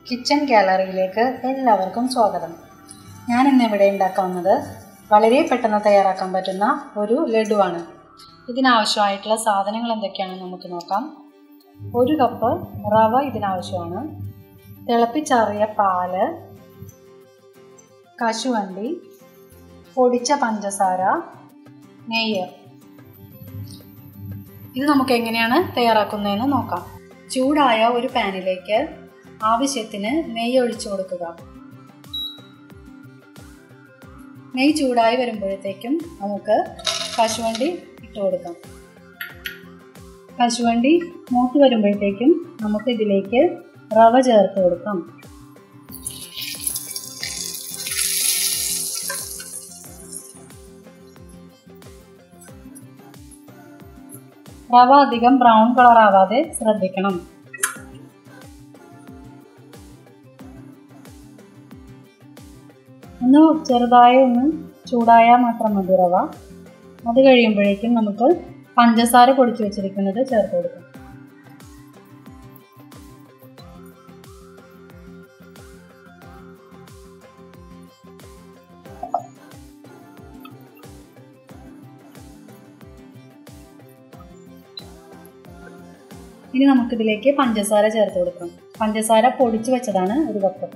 kitchen ഗാലറിയിലേക്ക് എല്ലാവർക്കും സ്വാഗതം ഞാൻ ഇന്നിവിടെ ഉണ്ടാക്കാവുന്നത് വളരെ പെട്ടെന്ന് തയ്യാറാക്കാൻ പറ്റുന്ന ഒരു ലഡുവാണ് ഇതിനാവശ്യമായിട്ടുള്ള സാധനങ്ങൾ എന്തൊക്കെയാണെന്ന് നമുക്ക് നോക്കാം ഒരു കപ്പ് റവ ഇതിനാവശ്യമാണ് തിളപ്പിച്ചാറിയ പാല് കശുവണ്ടി പൊടിച്ച പഞ്ചസാര നെയ്യ് ഇത് നമുക്ക് എങ്ങനെയാണ് തയ്യാറാക്കുന്നതെന്ന് നോക്കാം ചൂടായ ഒരു പാനിലേക്ക് ആവശ്യത്തിന് നെയ്യ് ഒഴിച്ചു കൊടുക്കുക നെയ്യ് ചൂടായി വരുമ്പോഴത്തേക്കും നമുക്ക് കശുവണ്ടി ഇട്ട് കൊടുക്കാം കശുവണ്ടി മൂത്ത് വരുമ്പോഴത്തേക്കും നമുക്ക് ഇതിലേക്ക് റവ ചേർത്ത് കൊടുക്കാം റവ അധികം ബ്രൗൺ കളർ ആവാതെ ശ്രദ്ധിക്കണം ഒന്ന് ചെറുതായി ഒന്ന് ചൂടായാൽ മാത്രം മതി റവ അത് കഴിയുമ്പോഴേക്കും നമുക്ക് പഞ്ചസാര പൊടിച്ചു വെച്ചിരിക്കുന്നത് ചേർത്ത് കൊടുക്കാം ഇനി നമുക്കിതിലേക്ക് പഞ്ചസാര ചേർത്ത് കൊടുക്കാം പഞ്ചസാര പൊടിച്ചു വെച്ചതാണ് ഒരു കപ്പ്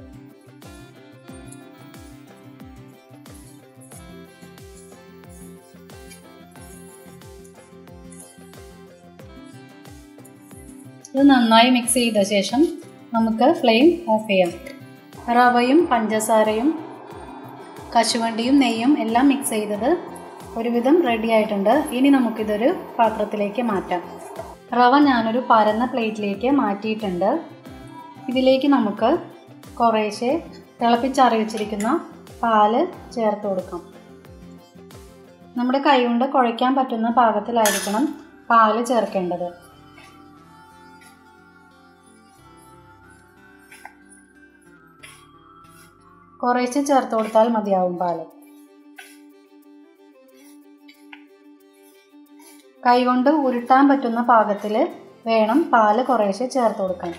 ഇത് നന്നായി മിക്സ് ചെയ്ത ശേഷം നമുക്ക് ഫ്ലെയിം ഓഫ് ചെയ്യാം റവയും പഞ്ചസാരയും കശുവണ്ടിയും നെയ്യും എല്ലാം മിക്സ് ചെയ്തത് ഒരുവിധം റെഡി ആയിട്ടുണ്ട് ഇനി നമുക്കിതൊരു പാത്രത്തിലേക്ക് മാറ്റാം റവ ഞാനൊരു പരന്ന പ്ലേറ്റിലേക്ക് മാറ്റിയിട്ടുണ്ട് ഇതിലേക്ക് നമുക്ക് കുറേശ്ശെ തിളപ്പിച്ചാറി വെച്ചിരിക്കുന്ന പാല് ചേർത്ത് കൊടുക്കാം നമ്മുടെ കൈകൊണ്ട് കുഴയ്ക്കാൻ പറ്റുന്ന പാകത്തിലായിരിക്കണം പാല് ചേർക്കേണ്ടത് കുറേശ്ശെ ചേർത്ത് കൊടുത്താൽ മതിയാവും പാല് കൈകൊണ്ട് ഉരുട്ടാൻ പറ്റുന്ന പാകത്തിൽ വേണം പാല് കുറേശ്ശെ ചേർത്ത് കൊടുക്കാൻ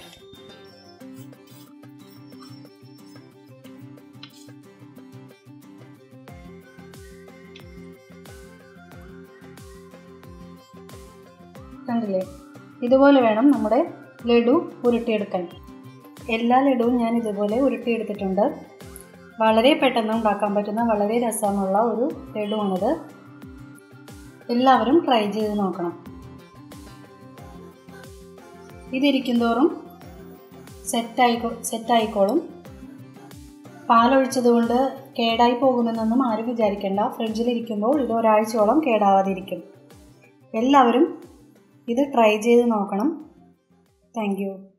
കണ്ടില്ലേ ഇതുപോലെ വേണം നമ്മുടെ ലഡു ഉരുട്ടിയെടുക്കാൻ എല്ലാ ലഡുവും ഞാൻ ഇതുപോലെ ഉരുട്ടിയെടുത്തിട്ടുണ്ട് വളരെ പെട്ടെന്ന് ഉണ്ടാക്കാൻ പറ്റുന്ന വളരെ രസമുള്ള ഒരു ലഡുവാണിത് എല്ലാവരും ട്രൈ ചെയ്ത് നോക്കണം ഇതിരിക്കും തോറും സെറ്റായിക്കോ സെറ്റായിക്കോളും പാലൊഴിച്ചതുകൊണ്ട് കേടായി പോകുമെന്നൊന്നും ആരും വിചാരിക്കേണ്ട ഫ്രിഡ്ജിലിരിക്കുമ്പോൾ ഇത് ഒരാഴ്ചയോളം കേടാവാതിരിക്കും എല്ലാവരും ഇത് ട്രൈ ചെയ്ത് നോക്കണം താങ്ക്